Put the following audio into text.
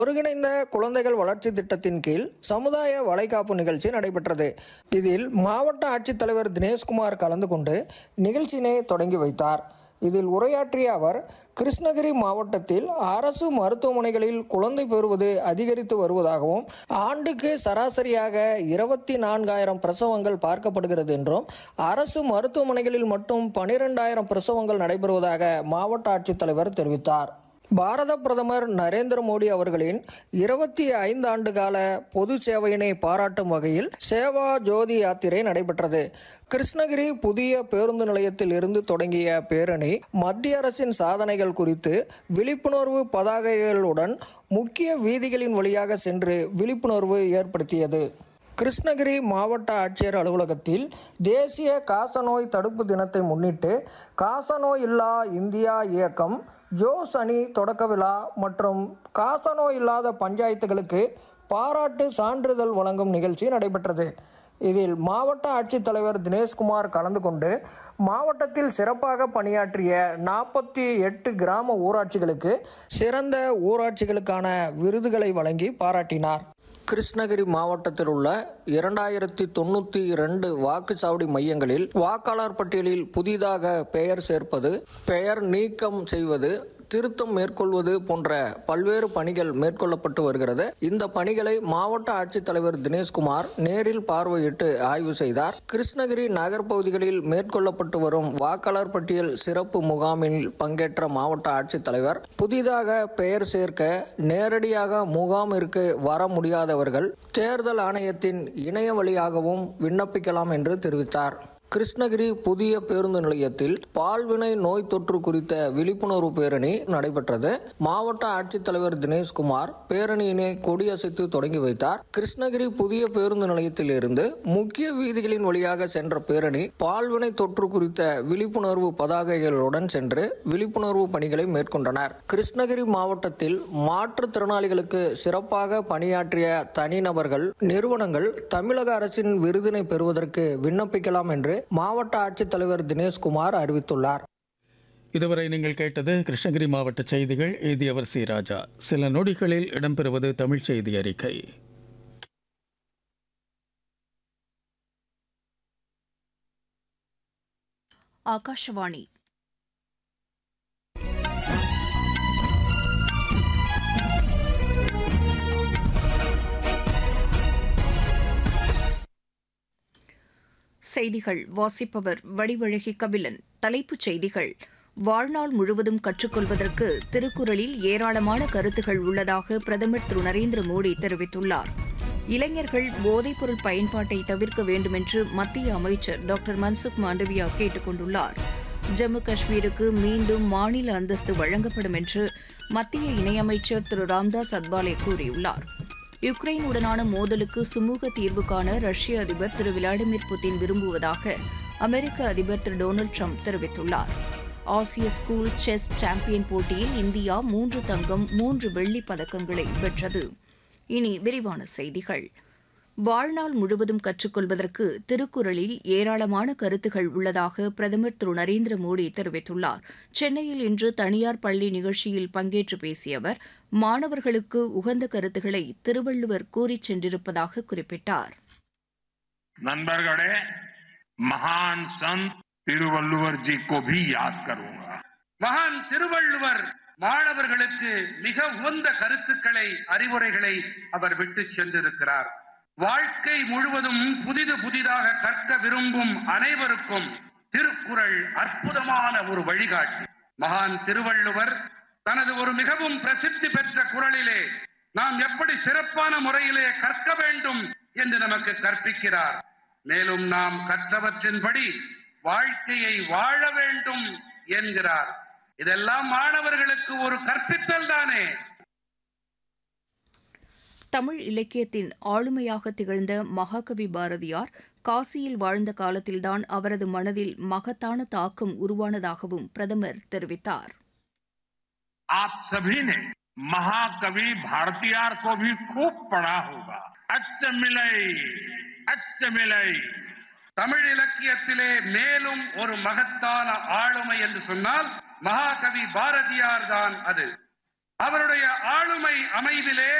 ஒருங்கிணைந்த குழந்தைகள் வளர்ச்சி திட்டத்தின் கீழ் சமுதாய வளைகாப்பு நிகழ்ச்சி நடைபெற்றது இதில் மாவட்ட ஆட்சித்தலைவர் தினேஷ்குமார் கலந்து கொண்டு நிகழ்ச்சியினை தொடங்கி வைத்தார் இதில் உரையாற்றிய அவர் கிருஷ்ணகிரி மாவட்டத்தில் அரசு மருத்துவமனைகளில் குழந்தை பெறுவது அதிகரித்து வருவதாகவும் ஆண்டுக்கு சராசரியாக இருபத்தி நான்காயிரம் பிரசவங்கள் பார்க்கப்படுகிறது என்றும் அரசு மருத்துவமனைகளில் மட்டும் பனிரெண்டாயிரம் பிரசவங்கள் நடைபெறுவதாக மாவட்ட ஆட்சித்தலைவர் தெரிவித்தார் பாரத பிரதமர் நரேந்திர மோடி அவர்களின் இருபத்தி ஐந்து ஆண்டு கால பொது சேவையினை பாராட்டும் வகையில் சேவா ஜோதி யாத்திரை நடைபெற்றது கிருஷ்ணகிரி புதிய பேருந்து நிலையத்தில் இருந்து தொடங்கிய பேரணி மத்திய அரசின் சாதனைகள் குறித்து விழிப்புணர்வு பதாகைகளுடன் முக்கிய வீதிகளின் வழியாக சென்று விழிப்புணர்வு ஏற்படுத்தியது கிருஷ்ணகிரி மாவட்ட ஆட்சியர் அலுவலகத்தில் தேசிய காசநோய் தடுப்பு தினத்தை முன்னிட்டு காசநோய் இல்லா இந்தியா இயக்கம் ஜோஸ் அணி தொடக்க விழா மற்றும் காசநோய் இல்லாத பஞ்சாயத்துகளுக்கு பாராட்டு சான்றிதழ் வழங்கும் நிகழ்ச்சி நடைபெற்றது இதில் மாவட்ட ஆட்சித்தலைவர் தினேஷ்குமார் கலந்து கொண்டு மாவட்டத்தில் சிறப்பாக பணியாற்றிய நாற்பத்தி எட்டு கிராம ஊராட்சிகளுக்கு சிறந்த ஊராட்சிகளுக்கான விருதுகளை வழங்கி பாராட்டினார் கிருஷ்ணகிரி மாவட்டத்தில் உள்ள இரண்டாயிரத்தி தொண்ணூற்றி இரண்டு வாக்குச்சாவடி மையங்களில் வாக்காளர் பட்டியலில் புதிதாக பெயர் சேர்ப்பது பெயர் நீக்கம் செய்வது திருத்தம் மேற்கொள்வது போன்ற பல்வேறு பணிகள் மேற்கொள்ளப்பட்டு வருகிறது இந்த பணிகளை மாவட்ட ஆட்சித்தலைவர் தினேஷ்குமார் நேரில் பார்வையிட்டு ஆய்வு செய்தார் கிருஷ்ணகிரி நகர் பகுதிகளில் மேற்கொள்ளப்பட்டு வரும் வாக்காளர் பட்டியல் சிறப்பு முகாமில் பங்கேற்ற மாவட்ட ஆட்சித்தலைவர் புதிதாக பெயர் சேர்க்க நேரடியாக முகாமிற்கு வர முடியாதவர்கள் தேர்தல் ஆணையத்தின் இணைய வழியாகவும் விண்ணப்பிக்கலாம் என்று தெரிவித்தார் கிருஷ்ணகிரி புதிய பேருந்து நிலையத்தில் பால்வினை நோய் தொற்று குறித்த விழிப்புணர்வு பேரணி நடைபெற்றது மாவட்ட ஆட்சித்தலைவர் தினேஷ்குமார் பேரணியினை கொடியசைத்து தொடங்கி வைத்தார் கிருஷ்ணகிரி புதிய பேருந்து நிலையத்தில் இருந்து முக்கிய வீதிகளின் வழியாக சென்ற பேரணி பால்வினை தொற்று குறித்த விழிப்புணர்வு பதாகைகளுடன் சென்று விழிப்புணர்வு பணிகளை மேற்கொண்டனர் கிருஷ்ணகிரி மாவட்டத்தில் மாற்றுத்திறனாளிகளுக்கு சிறப்பாக பணியாற்றிய தனிநபர்கள் நிறுவனங்கள் தமிழக அரசின் விருதினை பெறுவதற்கு விண்ணப்பிக்கலாம் என்று மாவட்ட ஆட்சித்தலைவர் தினேஷ்குமார் அறிவித்துள்ளார் இதுவரை நீங்கள் கேட்டது கிருஷ்ணகிரி மாவட்ட செய்திகள் எழுதியவர் சி ராஜா சில நொடிகளில் இடம்பெறுவது தமிழ் செய்தி அறிக்கை ಆಕಾಶವಾಣಿ செய்திகள் வாசிப்பவர் வடிவழகி கபிலன் தலைப்புச் செய்திகள் வாழ்நாள் முழுவதும் கற்றுக்கொள்வதற்கு திருக்குறளில் ஏராளமான கருத்துகள் உள்ளதாக பிரதமர் திரு நரேந்திர மோடி தெரிவித்துள்ளார் இளைஞர்கள் போதைப்பொருள் பயன்பாட்டை தவிர்க்க வேண்டுமென்று மத்திய அமைச்சர் டாக்டர் மன்சுக் மாண்டவியா கேட்டுக் கொண்டுள்ளார் ஜம்மு காஷ்மீருக்கு மீண்டும் மாநில அந்தஸ்து வழங்கப்படும் என்று மத்திய இணையமைச்சர் திரு ராம்தாஸ் அத்வாலே கூறியுள்ளார் யுக்ரைனுடனான மோதலுக்கு சுமூக தீர்வு காண ரஷ்ய அதிபர் திரு விளாடிமிர் புட்டின் விரும்புவதாக அமெரிக்க அதிபர் திரு டொனால்டு ட்ரம்ப் தெரிவித்துள்ளார் ஆசிய ஸ்கூல் செஸ் சாம்பியன் போட்டியில் இந்தியா மூன்று தங்கம் மூன்று வெள்ளிப் பதக்கங்களை வென்றது இனி விரிவான செய்திகள் வாழ்நாள் முழுவதும் கற்றுக்கொள்வதற்கு திருக்குறளில் ஏராளமான கருத்துகள் உள்ளதாக பிரதமர் திரு நரேந்திர மோடி தெரிவித்துள்ளார் சென்னையில் இன்று தனியார் பள்ளி நிகழ்ச்சியில் பங்கேற்று பேசிய அவர் மாணவர்களுக்கு உகந்த கருத்துக்களை திருவள்ளுவர் கூறிச் சென்றிருப்பதாக குறிப்பிட்டார் नंदरगढ़े महान संत तिरुवल्लुवर जी को भी याद करूंगा மகான் திருவள்ளுவர் மாணவர்களுக்கு மிக உகந்த கருத்துக்களை அறிவுரைகளை அவர் விட்டு சென்றிருக்கிறார் வாழ்க்கை முழுவதும் புதிது புதிதாக கற்க விரும்பும் அனைவருக்கும் திருக்குறள் அற்புதமான ஒரு வழிகாட்டி மகான் திருவள்ளுவர் தனது ஒரு மிகவும் பிரசித்தி பெற்ற குரலிலே நாம் எப்படி சிறப்பான முறையிலே கற்க வேண்டும் என்று நமக்கு கற்பிக்கிறார் மேலும் நாம் கற்றவற்றின்படி வாழ்க்கையை வாழ வேண்டும் என்கிறார் இதெல்லாம் மாணவர்களுக்கு ஒரு கற்பித்தல் தானே தமிழ் இலக்கியத்தின் ஆளுமையாக திகழ்ந்த மகாகவி பாரதியார் காசியில் வாழ்ந்த காலத்தில்தான் அவரது மனதில் மகத்தான தாக்கம் உருவானதாகவும் பிரதமர் தெரிவித்தார் आप सभी ने महाकवि भारतीयार को भी खूब पढ़ा होगा அச்ச மிலை அச்ச மிலை தமிழ் இலக்கியத்திலே மேலும் ஒரு மகத்தான ஆளுமை என்று சொன்னால் மகாகவி பாரதியார் தான் அது அவருடைய ஆளுமை அமைதிலே